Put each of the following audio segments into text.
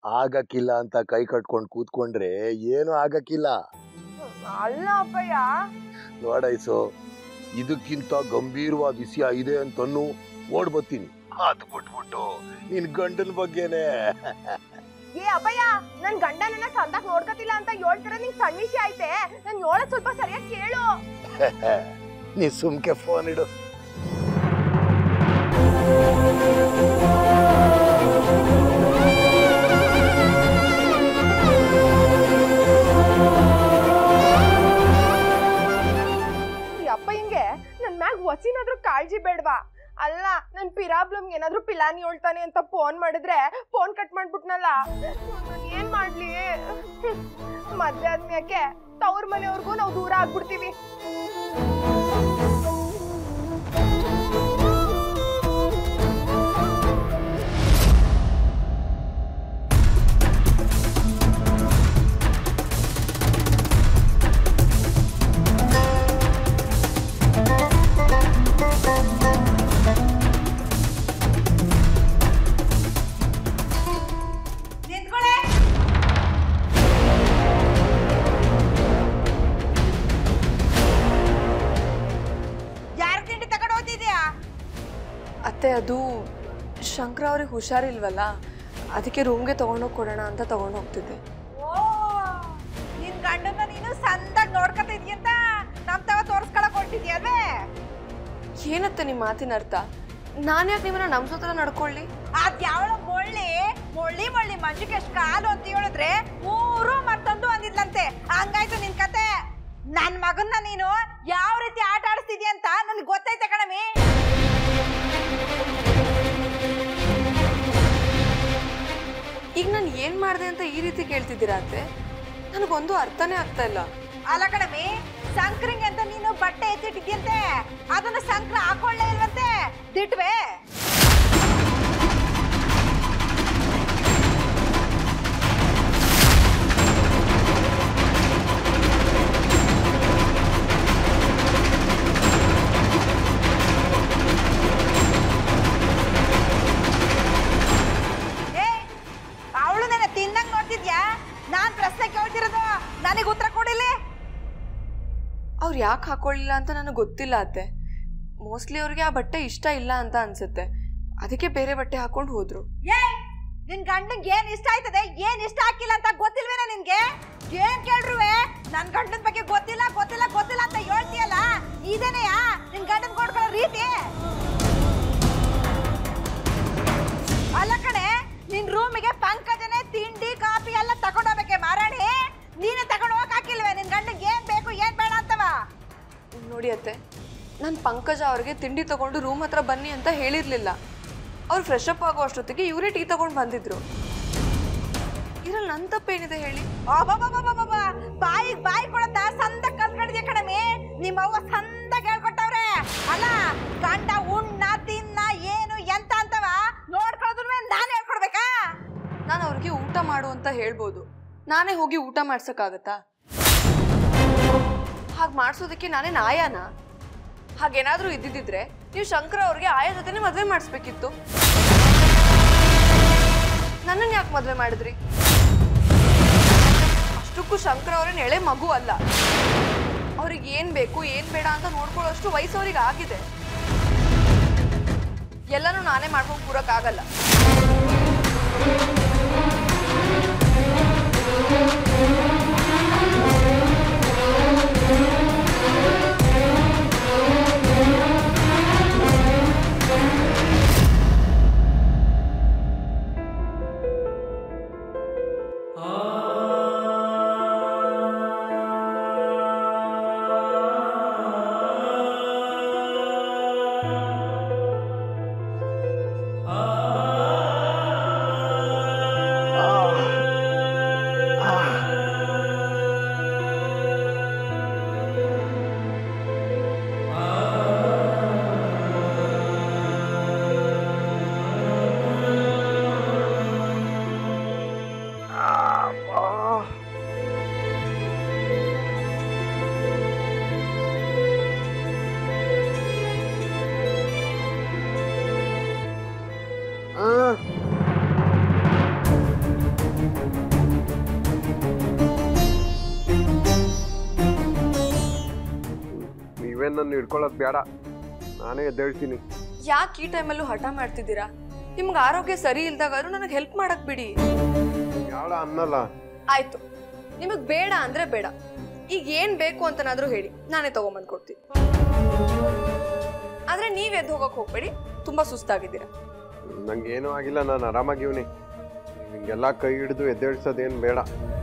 ಆಗಕ್ಕಿಲ್ಲ ಅಂತ ಕೈ ಕಟ್ಕೊಂಡು ಕೂತ್ಕೊಂಡ್ರೆ ಏನು ಆಗಕ್ಕಿಲ್ಲ ಅಲ್ಲ ಅಪ್ಪಯ್ಯ ನೋಡೈಸು ಇದಕ್ಕಿಂತ ಗಂಭೀರವಾದ ವಿಷಯ ಇದೆ ಅಂತನ್ನು ಓಡ್ ಬರ್ತೀನಿ ಅದ್ ಬಿಟ್ಬಿಟ್ಟು ನಿನ್ ಗಂಡನ ಬಗ್ಗೆನೆ ಏ ಅಪ್ಪಯ್ಯ ನನ್ ಗಂಡ ನನ್ನ ಸಂದಾಕ್ ನೋಡ್ಕತಿಲ್ಲ ಅಂತ ಹೇಳ್ತಿರೋ ನಿಂಗ್ ಸಣ್ಣ ವಿಷಯ ಐತೆ ನನ್ ಹೇಳೋದ್ ಸ್ವಲ್ಪ ಸರಿಯಾಗಿ ಕೇಳು ನೀ ಸುಮ್ಕೆ ಫೋನ್ ಇಡು ಈ ಅಪ್ಪಯ್ಯಂಗೆ ನನ್ ಮ್ಯಾಗ್ ವಸಿನಾದ್ರೂ ಕಾಳಜಿ ಬೇಡ್ವಾ ಅಲ್ಲ ನನ್ ಪಿರಾಬ್ಲಮ್ ಏನಾದ್ರೂ ಪಿಲಾನಿ ಹೇಳ್ತಾನೆ ಅಂತ ಫೋನ್ ಮಾಡಿದ್ರೆ ಫೋನ್ ಕಟ್ ಮಾಡ್ಬಿಟ್ನಲ್ಲ ನಾನ್ ಏನ್ ಮಾಡ್ಲಿ ಮದ್ವೆ ಆದ್ಮ್ಯಾಕೆ ತವ್ರ ಮನೆಯವ್ರಿಗೂ ನಾವು ದೂರ ಆಗ್ಬಿಡ್ತೀವಿ ನಿಂತ್ಕೊಳ್ಳೆ ಯಾರ ತಿಂಡಿ ತಗೊಂಡು ಹೋಗ್ತಿದ್ಯಾ ಅತ್ತೆ ಅದು ಶಂಕರ ಅವ್ರಿಗೆ ಹುಷಾರಿಲ್ವಲ್ಲ ಅದಕ್ಕೆ ರೂಮ್ಗೆ ತೊಗೊಂಡೋಗಿ ಕೊಡೋಣ ಅಂತ ತೊಗೊಂಡು ಹೋಗ್ತಿದ್ದೆ ಓ ನಿನ್ ಗಂಡನ ನೀನು ಸಂದಾಗ ನೋಡ್ಕೊತ ಇದೀಯಂತ ನಮ್ ತವ ತೋರ್ಸ್ಕೊಳಕ್ ಹೊರಟಿದ್ಯಲ್ವೇ ಏನತ್ತೆ ನಿಮ್ಮ ಮಾತಿನ ಅರ್ಥ ನಾನು ಯಾಕೆ ನಿಮ್ಮನ್ನ ನಮ್ಮ ಸತ್ರ ನಡ್ಕೊಳ್ಳಿ ಅದ್ ಯಾವಳ ಮೊಳ್ಳಿ ಮೊಳ್ಳಿ ಮೊಳ್ಳಿ ಮಂಜುಗೆ ಎಷ್ಟು ಕಾಲು ಅಂತ ಹೇಳಿದ್ರೆ ಮೂರು ಮತ್ತೊಂದು ಅಂದಿದ್ಲಂತೆ ಹಂಗಾಯ್ತು ನಿನ್ ಕತೆ ನನ್ ಮಗನ್ನ ನೀನು ಯಾವ ರೀತಿ ಆಟ ಆಡಿಸ್ತಿದ್ಯ ಅಂತ ನನ್ಗೆ ಗೊತ್ತೈತೆ ಕಣಮಿ ಈಗ ನಾನು ಏನು ಮಾಡಿದೆ ಅಂತ ಈ ರೀತಿ ಕೇಳ್ತಿದ್ದೀರಾ ಅತ್ತೆ ನನಗೊಂದು ಅರ್ಥನೇ ಆಗ್ತಾ ಇಲ್ಲ ಅಲ್ಲ ಕಣಮಿ ಸಂಕ್ರಿಂಗ್ ಅಂತ ನೀನು ಬಟ್ಟೆ ಎತ್ತಿಟ್ಟಿದ್ಯಂತೆ ಅದನ್ನ ಸಂಕ್ರ ಹಾಕೊಳ್ಳೇ ಇಲ್ವಂತೆ ದಿಟ್ವೆ ಅವಳು ನನ್ನ ತಿನ್ನಂಗ್ ನೋಡ್ತಿದ್ಯಾ ನಾನ್ ಪ್ರಶ್ನೆ ಕೇಳ್ತಿರೋದು ನನಗೆ ಉತ್ತರ ಕೊಡಿಲಿ ಅವ್ರು ಯಾಕೆ ಹಾಕೊಳ್ಳಿಲ್ಲ ಅಂತ ನನಗೆ ಗೊತ್ತಿಲ್ಲ ಅತ್ತೆ ಮೋಸ್ಟ್ಲಿ ಅವ್ರಿಗೆ ಆ ಬಟ್ಟೆ ಇಷ್ಟ ಇಲ್ಲ ಅಂತ ಅನ್ಸುತ್ತೆ ಅದಕ್ಕೆ ಬೇರೆ ಬಟ್ಟೆ ಹಾಕೊಂಡು ಹೋದ್ರು ಏ ನಿನ್ ಗಂಡಂಗೆ ಏನ್ ಇಷ್ಟ ಆಯ್ತದೆ ಏನ್ ಇಷ್ಟ ಆಗಿಲ್ಲ ಅಂತ ಗೊತ್ತಿಲ್ವೇನ ನಿನ್ಗೆ ಏನ್ ಕೇಳ್ರುವೆ ನನ್ ಗಂಡನ ಬಗ್ಗೆ ಗೊತ್ತಿಲ್ಲ ಗೊತ್ತಿಲ್ಲ ಗೊತ್ತಿಲ್ಲ ಅಂತ ಹೇಳ್ತೀಯಲ್ಲ ಇದೇನೆಯಾ ನಿನ್ ಗಂಡನ್ ಕೊಡ್ಕೊಳ್ಳೋ ರೀತಿ ಅಲ್ಲ ಕಣೆ ನಿನ್ ರೂಮಿಗೆ ಪಂಕಜನೆ ತಿಂಡಿ ಕಾಫಿ ಎಲ್ಲ ತಗೊಂಡೋಗ್ಬೇಕೆ ಮಾರಾಣಿ ನೀನೆ ತಗೊಂಡು ಹೋಗಕ್ ಹಾಕಿಲ್ವೇ ನಿನ್ ಗಂಡಂಗೆ ಏನ್ ಬೇಕು ಏನ್ ಬೇಡ ಅಂತವ ನೋಡಿ ಅತ್ತೆ ನಾನು ಪಂಕಜ ಅವ್ರಿಗೆ ತಿಂಡಿ ತಗೊಂಡು ರೂಮ್ ಹತ್ರ ಬನ್ನಿ ಅಂತ ಹೇಳಿರ್ಲಿಲ್ಲ ಅವ್ರು ಫ್ರೆಶ್ ಅಪ್ ಆಗೋ ಅಷ್ಟೊತ್ತಿಗೆ ಇವರೇ ಟೀ ತಗೊಂಡು ಬಂದಿದ್ರು ಇದ್ರಲ್ಲಿ ನನ್ನ ತಪ್ಪೇನಿದೆ ಹೇಳಿ ಅಬ್ಬಬ್ಬಬ್ಬಬ್ಬಬ್ಬ. ಬಾಯಿಗ್ ಬಾಯಿ ಕೊಡತ್ತ ಸಂದ ಕಲ್ತ್ಕೊಂಡಿದ್ಯ ಕಣಮಿ ನಿಮ್ಮ ಅವ್ವ ಸಂದಾಗ ಹೇಳ್ಕೊಟ್ಟವ್ರೆ ಅಲ್ಲ ಗಂಡ ಉಣ್ಣ ತಿನ್ನ ಏನು ಎಂತ ಅಂತವ ನೋಡ್ಕೊಳ್ಳೋದ್ರ ನಾನೇ ಹೇಳ್ಕೊಡ್ಬೇಕಾ ನಾನು ಅವ್ರಿಗೆ ಊಟ ಮಾಡು ಅಂತ ಹೇಳ್ಬೋದು ನಾನೇ ಹೋಗಿ ಊಟ ಮಾಡ್ಸೋಕ್ಕಾಗತ್ತಾ ಹಾಗೆ ಮಾಡಿಸೋದಕ್ಕೆ ನಾನೇನು ಆಯಾನ ಹಾಗೇನಾದರೂ ಇದ್ದಿದ್ದಿದ್ರೆ ನೀವು ಶಂಕರ ಅವ್ರಿಗೆ ಆಯಾ ಜೊತೆನೇ ಮದುವೆ ಮಾಡಿಸ್ಬೇಕಿತ್ತು ನನ್ನನ್ನು ಯಾಕೆ ಮದುವೆ ಮಾಡಿದ್ರಿ ಅಷ್ಟಕ್ಕೂ ಶಂಕರ ಅವ್ರೇನು ಎಳೆ ಮಗು ಅಲ್ಲ ಅವ್ರಿಗೆ ಏನು ಬೇಕು ಏನು ಬೇಡ ಅಂತ ನೋಡ್ಕೊಳ್ಳೋಷ್ಟು ವಯಸ್ಸು ಅವ್ರಿಗೆ ಆಗಿದೆ ಎಲ್ಲನೂ ನಾನೇ ಮಾಡ್ಕೊಂಡು ಕೂರಕ್ಕಾಗಲ್ಲ ಆ ನೀವೇನು ನನ್ನ ಹಿಡ್ಕೊಳ್ಳೋದು ಬೇಡ ನಾನೇ ಎದ್ದೇಳ್ತೀನಿ ಯಾಕೆ ಈ ಟೈಮಲ್ಲೂ ಹಠ ಮಾಡ್ತಿದ್ದೀರಾ ನಿಮ್ಗೆ ಆರೋಗ್ಯ ಸರಿ ಇಲ್ದಾಗಾದ್ರೂ ನನಗೆ ಹೆಲ್ಪ್ ಮಾಡಕ್ ಬಿಡಿ ಬೇಡ ಅನ್ನಲ್ಲ ಆಯ್ತು ನಿಮಗ್ ಬೇಡ ಅಂದ್ರೆ ಬೇಡ ಈಗ ಏನ್ ಬೇಕು ಅಂತನಾದ್ರೂ ಹೇಳಿ ನಾನೇ ತಗೊಂಬಂದ್ ಕೊಡ್ತೀನಿ ಆದ್ರೆ ನೀವ್ ಎದ್ದು ಹೋಗಕ್ ಹೋಗ್ಬೇಡಿ ತುಂಬಾ ಸುಸ್ತಾಗಿದ್ದೀರಾ ನಂಗೆ ಏನೂ ಆಗಿಲ್ಲ ನಾನು ಆರಾಮಾಗಿವ್ನಿ ಹಿಂಗೆಲ್ಲ ಕೈ ಹಿಡಿದು ಎದ್ದೇಳ್ಸೋದೇನು ಬೇಡ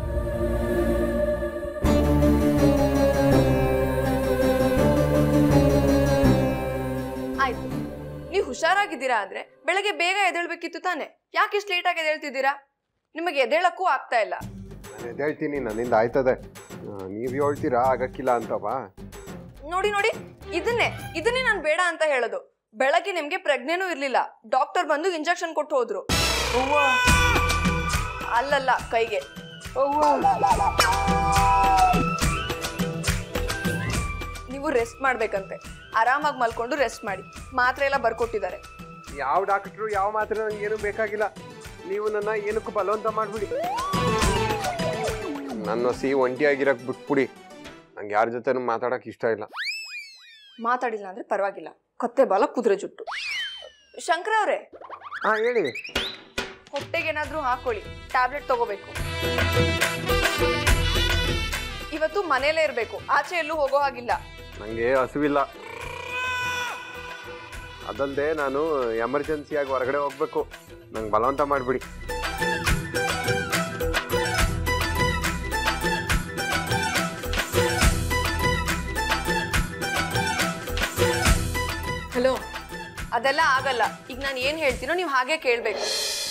ಆಯ್ತು ನೀವು ಹುಷಾರಾಗಿದ್ದೀರಾ ಅಂದ್ರೆ ಬೆಳಗ್ಗೆ ಬೇಗ ಎದ್ದೇಳ್ಬೇಕಿತ್ತು ತಾನೆ ಯಾಕೆ ಇಷ್ಟು ಲೇಟಾಗಿ ಎದ್ದೇಳ್ತಿದ್ದೀರಾ ನಿಮಗೆ ಎದ್ದೇಳಕ್ಕೂ ಆಗ್ತಾ ಇಲ್ಲ ನಾನು ಎದ್ದೇಳ್ತೀನಿ ನನ್ನಿಂದ ಆಯ್ತದೆ ನೀವು ಹೇಳ್ತೀರಾ ಆಗಕ್ಕಿಲ್ಲ ಅಂತವಾ ನೋಡಿ ನೋಡಿ ಇದನ್ನೇ ಇದನ್ನೇ ನಾನು ಬೇಡ ಅಂತ ಹೇಳೋದು ಬೆಳಗ್ಗೆ ನಿಮ್ಗೆ ಪ್ರಜ್ಞೆನೂ ಇರ್ಲಿಲ್ಲ ಡಾಕ್ಟರ್ ಬಂದು ಇಂಜೆಕ್ಷನ್ ಕೊಟ್ಟು ಹೋದ್ರು ಅಲ್ಲಲ್ಲ ಕೈಗೆ ನೀವು ರೆಸ್ಟ್ ಮಾಡ್ಬೇಕಂತೆ ಆರಾಮಾಗಿ ಮಲ್ಕೊಂಡು ರೆಸ್ಟ್ ಮಾಡಿ ಮಾತ್ರೆ ಎಲ್ಲ ಬರ್ಕೊಟ್ಟಿದ್ದಾರೆ ಯಾವ ಡಾಕ್ಟ್ರು ಯಾವ ಮಾತ್ರೆ ನಂಗೆ ಏನು ಬೇಕಾಗಿಲ್ಲ ನೀವು ನನ್ನ ಏನಕ್ಕೂ ಬಲವಂತ ಮಾಡ್ಬಿಡಿ ನನ್ನ ಸಿ ಒಂಟಿಯಾಗಿರಕ್ ಬಿಟ್ಬಿಡಿ ನಂಗೆ ಯಾರ ಜೊತೆನೂ ಮಾತಾಡಕ್ ಇಷ್ಟ ಇಲ್ಲ ಮಾತಾಡಿಲ್ಲ ಅಂದ್ರೆ ಪರವಾಗಿಲ್ಲ ಕತ್ತೆ ಬಾಲ ಕುದುರೆ ಜುಟ್ಟು ಶಂಕರ ಅವರೇ ಹಾ ಹೇಳಿ ಹೊಟ್ಟೆಗೆ ಏನಾದ್ರೂ ಹಾಕೊಳ್ಳಿ ಟ್ಯಾಬ್ಲೆಟ್ ತಗೋಬೇಕು ಇವತ್ತು ಮನೇಲೇ ಇರಬೇಕು ಆಚೆ ಎಲ್ಲೂ ಹೋಗೋ ಹಾಗಿಲ್ಲ ನನಗೆ ಹಸುವಿಲ್ಲ ಅದಲ್ಲದೆ ನಾನು ಎಮರ್ಜೆನ್ಸಿಯಾಗಿ ಹೊರಗಡೆ ಹೋಗ್ಬೇಕು ನಂಗೆ ಬಲವಂತ ಮಾಡಿಬಿಡಿ ಹಲೋ ಅದೆಲ್ಲ ಆಗಲ್ಲ ಈಗ ನಾನು ಏನ್ ಹೇಳ್ತೀನೋ ನೀವು ಹಾಗೆ ಕೇಳ್ಬೇಕು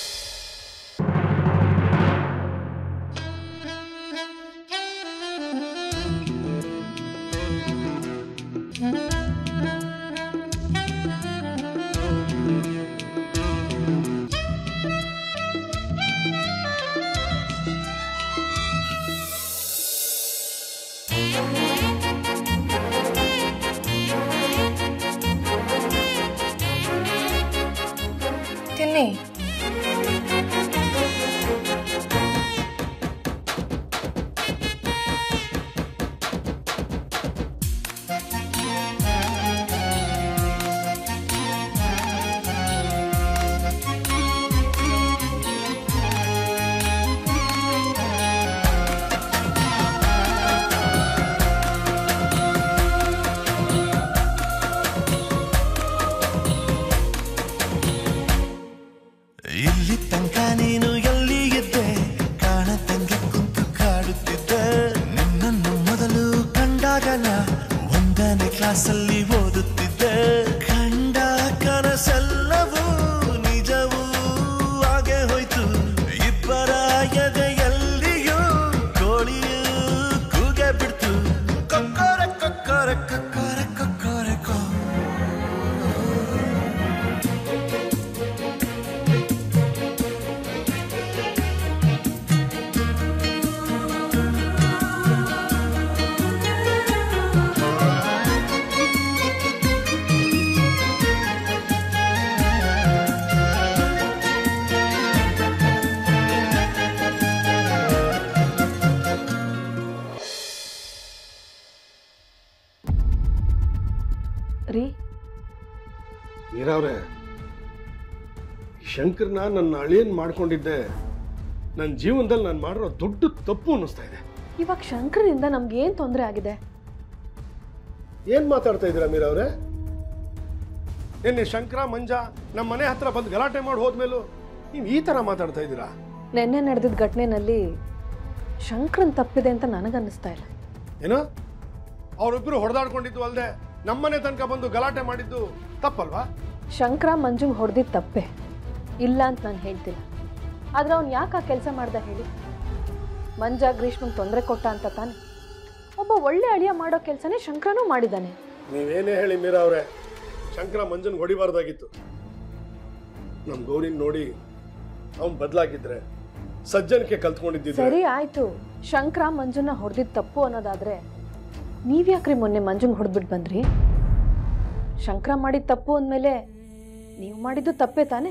ತಿನ್ನಿ ಇಲ್ಲಿ ತನಕ ನೀನು ಎಲ್ಲಿ ಇದ್ದೆ ಕಾಣದಂಗೆ ಕುಂತು ಕಾಡುತ್ತಿದ್ದೆ ನಿನ್ನನ್ನು ಮೊದಲು ಕಂಡಾಗಲ ಒಂದನೇ ಕ್ಲಾಸಲ್ಲಿ ಓದುತ್ತಿದ್ದೆ ಕಂಡ ಕನಸೆಲ್ಲವೂ ನಿಜವೂ ಹಾಗೆ ಹೋಯ್ತು ಇಬ್ಬರ ಎದೆಯಲ್ಲಿಯೂ ಕೋಳಿಯೂ ಕೂಗೆ ಬಿಡ್ತು ಕೊಕ್ಕರ ಕೊಕ್ಕರ ಕೊಕ್ಕರ ಕೊಕ್ಕರ ಕೋ ರೀ ನೀರವ್ರೆ ಶಂಕರ್ನ ನನ್ನ ಅಳಿಯನ್ ಮಾಡ್ಕೊಂಡಿದ್ದೆ ನನ್ನ ಜೀವನದಲ್ಲಿ ನಾನು ಮಾಡಿರೋ ದೊಡ್ಡ ತಪ್ಪು ಅನ್ನಿಸ್ತಾ ಇದೆ ಇವಾಗ ಶಂಕರನಿಂದ ನಮ್ಗೆ ಏನ್ ತೊಂದರೆ ಆಗಿದೆ ಏನ್ ಮಾತಾಡ್ತಾ ಇದ್ದೀರಾ ಮೀರವ್ರೆ ನಿನ್ನೆ ಶಂಕರ ಮಂಜ ನಮ್ಮ ಮನೆ ಹತ್ರ ಬಂದು ಗಲಾಟೆ ಮಾಡಿ ಹೋದ್ಮೇಲೂ ನೀವು ಈ ಥರ ಮಾತಾಡ್ತಾ ಇದ್ದೀರಾ ನೆನ್ನೆ ನಡೆದಿದ್ದ ಘಟನೆನಲ್ಲಿ ಶಂಕರನ್ ತಪ್ಪಿದೆ ಅಂತ ನನಗನ್ನಿಸ್ತಾ ಇಲ್ಲ ಏನು ಅವರಿಬ್ಬರು ಹೊಡೆದಾಡ್ಕೊಂಡಿದ್ದು ಅಲ್ಲದೆ ನಮ್ಮನೆ ತನಕ ಬಂದು ಗಲಾಟೆ ಮಾಡಿದ್ದು ತಪ್ಪಲ್ವಾ ಶಂಕರ ಮಂಜುಂಗ್ ಹೊಡೆದಿದ್ದು ತಪ್ಪೆ ಇಲ್ಲ ಅಂತ ನಾನು ಹೇಳ್ತಿಲ್ಲ ಆದ್ರೆ ಅವ್ನು ಯಾಕೆ ಆ ಕೆಲಸ ಮಾಡ್ದ ಹೇಳಿ ಮಂಜ ಗ್ರೀಷ್ಮಂಗೆ ತೊಂದರೆ ಕೊಟ್ಟ ಅಂತ ತಾನೆ ಒಬ್ಬ ಒಳ್ಳೆ ಅಳಿಯ ಮಾಡೋ ಕೆಲಸನೇ ಶಂಕರನೂ ಮಾಡಿದ್ದಾನೆ ನೀವೇನೇ ಹೇಳಿ ಮೀರಾ ಅವ್ರೆ ಶಂಕರ ಮಂಜನ್ ಹೊಡಿಬಾರ್ದಾಗಿತ್ತು ನಮ್ ಗೌರಿನ್ ನೋಡಿ ಅವ್ನ್ ಬದಲಾಗಿದ್ರೆ ಸಜ್ಜನಿಕೆ ಕಲ್ತ್ಕೊಂಡಿದ್ದಿದ್ರೆ ಸರಿ ಆಯ್ತು ಶಂಕರ ಮಂಜುನ ಹೊಡೆದಿದ್ದು ತಪ್ಪು ಅನ್ನೋದಾದ್ರೆ ನೀವ್ಯಾಕ್ರಿ ಮೊನ್ನೆ ಮಂಜುಂಗ್ ಹೊಡೆದ್ಬಿಟ್ಟು ಬಂದ್ರಿ ಶಂಕರ ಮಾಡಿದ ತಪ್ಪು ಅಂದಮೇಲೆ ನೀವು ಮಾಡಿದ್ದು ತಪ್ಪೇ ತಾನೆ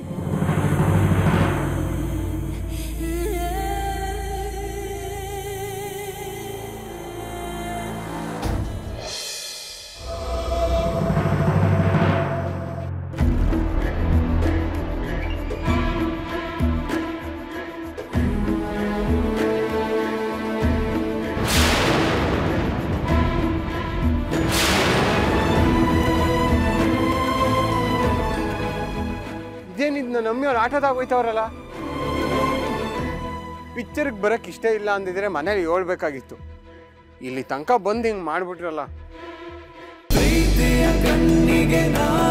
ಇದೇನಿದ್ ನಮ್ಮಿ ಅವ್ರು ಆಟದಾಗ ಹೋಯ್ತವ್ರಲ್ಲ ಪಿಕ್ಚರ್ಗೆ ಬರಕ್ ಇಷ್ಟ ಇಲ್ಲ ಅಂದಿದ್ರೆ ಮನೇಲಿ ಹೇಳ್ಬೇಕಾಗಿತ್ತು ಇಲ್ಲಿ ತನಕ ಬಂದು ಹಿಂಗೆ ಮಾಡ್ಬಿಟ್ರಲ್ಲ ಪ್ರೀತಿಯ ಕಣ್ಣಿಗೆ ನಾ